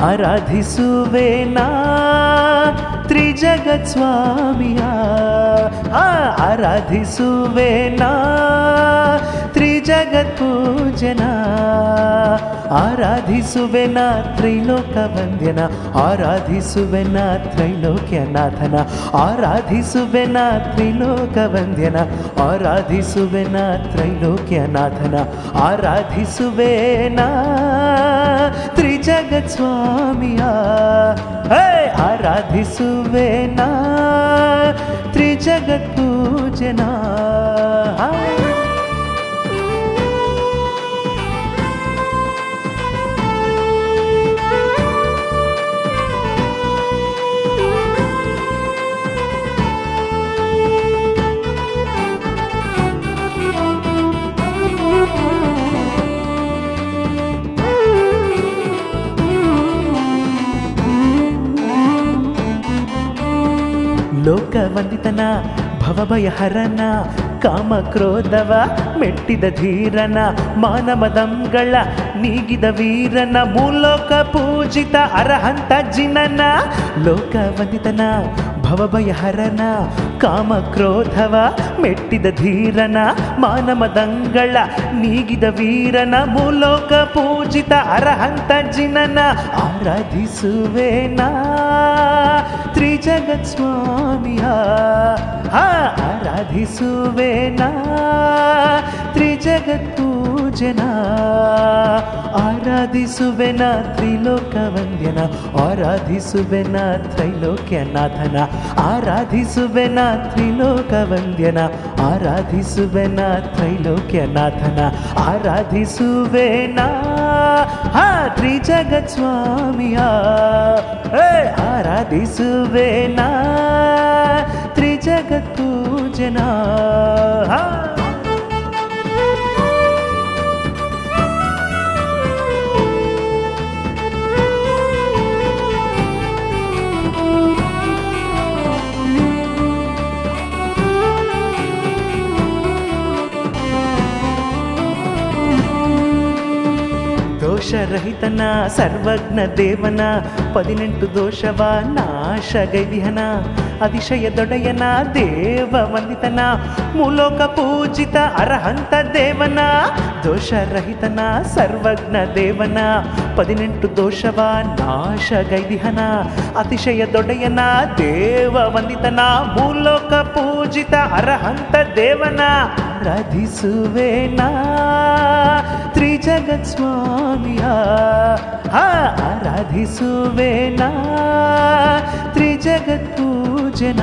ಆರಾಧಿಸುವೆನಾ ತ್ರಿಜಗತ್ ಸ್ವಾಮಿಯ ಆ, ಆರಾಧಿಸುವೆನಾ ತ್ರಿಜಗತ್ ಪೂಜನ ಆರಾಧಿಸುವೆನ ತ್ರಿಲೋಕ ವಂದ್ಯನ ಆರಾಧಿಸುವೆನ ತ್ರೈಲೋಕ್ಯನಾಥನ ಆರಾಧಿಸುವೆನ ತ್ರಿಲೋಕ ವಂದ್ಯನ ಆರಾಧಿಸುವೆನ ತ್ರೈಲೋಕ್ಯನಾಥನ ಆರಾಧಿಸುವೆನ ತ್ರಿಜಗತ್ ಸ್ವಾಮಿಯ ಹೇ ಆರಾಧಿಸುವೆನ ತ್ರಿಜಗತ್ ಪೂಜನ ಲೋಕವಂದಿತನ ಭವಭಯಹರನ ಕಾಮ ಕ್ರೋಧವ ಮೆಟ್ಟಿದ ಧೀರನ ಮಾನಮದಂಗಳ ನೀಗಿದ ವೀರನ ಮೂಲೋಕ ಪೂಜಿತ ಅರಹಂತ ಜಿನನ ಲೋಕವಂದಿತನ ಭವಭಯಹರನ ಕಾಮ ಕ್ರೋಧವ ಮೆಟ್ಟಿದ ಧೀರನ ಮಾನಮದಂಗಳ ನೀಗಿದ ವೀರನ ಮೂಲೋಕ ಪೂಜಿತ ಅರಹಂತ ಜಿನನ ಆರಾಧಿಸುವೆನಾ ತ್ರಿಜಗತ್ ಸ್ವಾಮಿಯ ಹಾ ಆರಾಧಿಸುವೆನಾ ತ್ರಿಜಗತ್ ಪೂಜನ ಆರಾಧಿಸುವೆನ ತ್ರಿಲೋಕ ವಂದ್ಯನ ಆರಾಧಿಸುವೆನ ತ್ರೈಲೋಕ್ಯನಾಥನ ಆರಾಧಿಸುವೆನ ತ್ರಿಲೋಕ ವಂದ್ಯನ ಆರಾಧಿಸುವೆನ ತ್ರೈಲೋಕ್ಯನಾಥನ ಆರಾಧಿಸುವೆನ ಹಾ ತ್ರಿಜಗತ್ ಸ್ವಾಮಿಯ ಹೇ ಆರಾಧಿಸುವೆನ ತ್ರಿಜಗತ್ ಪೂಜನ ಹಾ ದೋಷರಹಿತನ ಸರ್ವಜ್ಞ ದೇವನ ಪದಿನೆಂಟು ದೋಷವ ನಾಶಗೈದಿಹನ ಅತಿಶಯ ದೊಡೆಯನ ದೇವ ವಂದಿತನ ಮೂಲೋಕ ಪೂಜಿತ ಅರಹಂತ ದೇವನ ದೋಷರಹಿತನ ಸರ್ವಜ್ಞ ದೇವನ ಪದಿನೆಂಟು ದೋಷವ ನಾಶಗೈದಿಹನ ಅತಿಶಯ ದೊಡೆಯನ ದೇವ ವಂದಿತನ ಮೂಲೋಕ ಪೂಜಿತ ಅರಹಂತ ದೇವನ ಆರಾಧಿಸುವೆನಾ ತ್ರಿಜಗತ್ ಸ್ವಾಮಿಯ ಹಾ ಆರಾಧಿಸುವೆನಾ ತ್ರಿಜಗತ್ ಪೂಜನ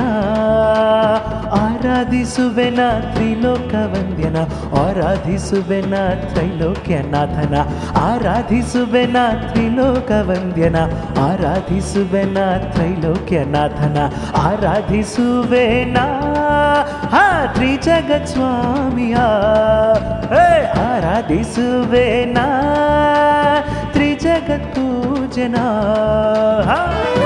ಆರಾಧಿಸುವೆನ ತ್ರಿಲೋಕ ವಂದ್ಯನ ಆರಾಧಿಸುವೆನ ತ್ರೈಲೋಕ್ಯನಾಥನ ಆರಾಧಿಸುವೆನ ತ್ರಿಲೋಕ ವಂದ್ಯನ ಆರಾಧಿಸುವೆನ ತ್ರೈಲೋಕ್ಯನಾಥನ ಆರಾಧಿಸುವೆನ ಹಾ ತ್ರಿಜಗತ್ ಸ್ವಾಮಿಯ ಹೇ ಆರಾಧಿಸುವೆನ ತ್ರಿಜಗತ್ ಪೂಜನ ಹಾ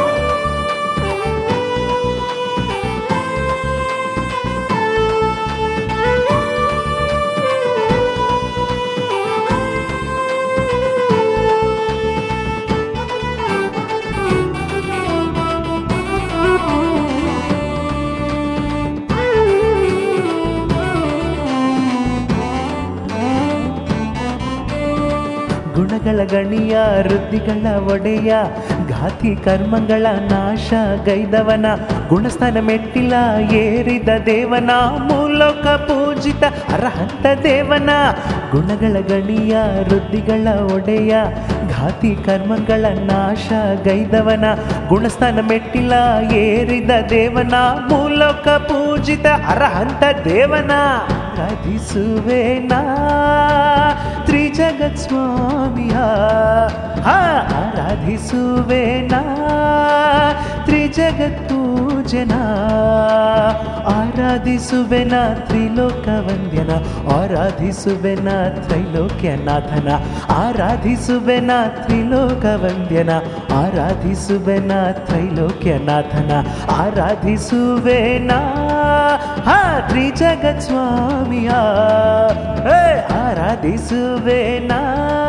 ಗುಣಗಳ ಗಣಿಯ ವೃದ್ಧಿಗಳ ಒಡೆಯ ಘಾತಿ ಕರ್ಮಗಳ ನಾಶ ಗೈದವನ ಗುಣಸ್ಥಾನ ಮೆಟ್ಟಿಲ ಏರಿದ ದೇವನ ಮೂಲೋಕ ಪೂಜಿತ ಅರ್ಹಂತ ದೇವನ ಗುಣಗಳ ಗಣಿಯ ವೃದ್ಧಿಗಳ ಒಡೆಯ ಘಾತಿ ಕರ್ಮಗಳ ನಾಶ ಗೈದವನ ಗುಣಸ್ಥಾನ ಮೆಟ್ಟಿಲ ಏರಿದ ದೇವನ ಮೂಲೋಕ ಪೂಜಿತ ಅರ್ಹಂತ ದೇವನ ಆರಾಧಿಸುವೆನಾ ತ್ರಿಜಗತ್ ಸ್ವಾಮಿಯ ಹಾ ಆರಾಧಿಸುವೆನಾ ತ್ರಿಜಗತ್ ಪೂಜನ ಆರಾಧಿಸುವೆನ ತ್ರಿಲೋಕ ವಂದ್ಯನ ಆರಾಧಿಸುವೆನ ತ್ರೈಲೋಕ್ಯನಾಥನ ಆರಾಧಿಸುವೆನ ತ್ರಿಲೋಕ ವಂದ್ಯನ ಆರಾಧಿಸುವೆನ ತ್ರೈಲೋಕ್ಯನಾಥನ ಆರಾಧಿಸುವೆನ ಹಾ ತ್ರಿಜಗತ್ ಸ್ವಾಮಿಯ ಹೇ ಆರಾಧಿಸುವೆನಾ